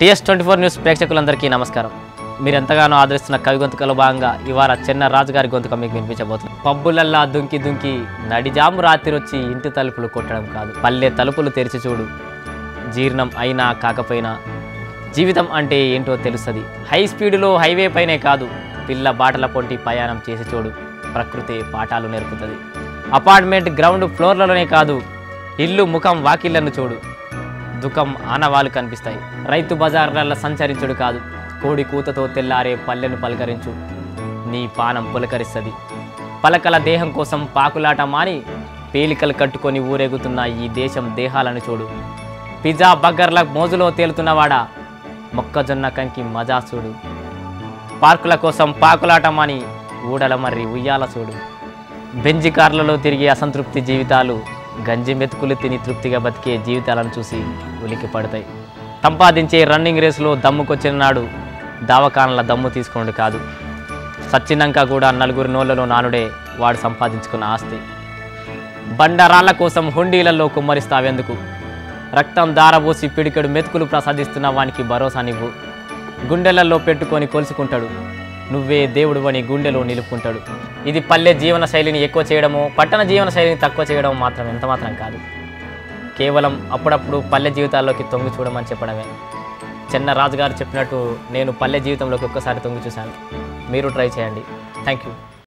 TS twenty four news ప్రేక్షకులందరికీ నమస్కారం మీరు ఎంతగానో ఆదరిస్తున్న కవి గొంతుకలో భాగంగా ఇవాళ చెన్న రాజు గారి గొంతుక మీకు వినిపించబోతుంది పబ్బులల్లా దుంకి దుంకి నడిజాము రాత్రి వచ్చి ఇంటి తలుపులు కొట్టడం కాదు పల్లె తలుపులు తెరిచి చూడు జీర్ణం అయినా కాకపోయినా జీవితం అంటే ఏంటో తెలుస్తుంది హై స్పీడులో హైవే పైనే కాదు పిల్ల బాటల పొంటి ప్రయాణం చేసి చూడు ప్రకృతి పాఠాలు నేర్పుతుంది అపార్ట్మెంట్ గ్రౌండ్ ఫ్లోర్లలోనే కాదు ఇల్లు ముఖం వాకిళ్లను చూడు దుఃఖం ఆనవాలు కనిపిస్తాయి రైతు బజార్లలో సంచరించుడు కాదు కోడి కూతతో తెల్లారే పల్లెను పలకరించు నీ పానం పులకరిస్తుంది పలకల దేహం కోసం పాకులాట మాని పేలికలు కట్టుకొని ఊరేగుతున్న ఈ దేశం దేహాలను చూడు పిజ్జా బర్గర్ల మోజులో తేలుతున్నవాడా మొక్కజొన్న కంకి మజా చూడు పార్కుల కోసం పాకులాటమని ఊడల మర్రి ఉయ్యాల చూడు బెంజి కార్లలో తిరిగే అసంతృప్తి జీవితాలు గంజి మెతుకులు తిని తృప్తిగా బతికే జీవితాలను చూసి ఉలికి పడతాయి సంపాదించే రన్నింగ్ రేసులో దమ్ముకొచ్చిన నాడు దావకానల దమ్ము తీసుకున్నాడు కాదు సచ్చినాక కూడా నలుగురి నోళ్ళలో నానుడే వాడు సంపాదించుకున్న ఆస్తి బండరాళ్ల కోసం హుండీలలో కుమ్మరిస్తావెందుకు రక్తం దారబోసి పిడికెడు మెతుకులు ప్రసాదిస్తున్న వానికి భరోసా నివ్వు గుండెలలో పెట్టుకొని కొలుసుకుంటాడు నువ్వే దేవుడు అని గుండెలో నిలుపుకుంటాడు ఇది పల్లె జీవన శైలిని ఎక్కువ చేయడమో పట్టణ జీవన శైలిని తక్కువ చేయడం మాత్రం ఎంత మాత్రం కాదు కేవలం అప్పుడప్పుడు పల్లె జీవితాల్లోకి తొంగి చూడమని చెప్పడమే చెన్న రాజు గారు చెప్పినట్టు నేను పల్లె జీవితంలోకి ఒక్కసారి తొంగి చూశాను మీరు ట్రై చేయండి థ్యాంక్ యూ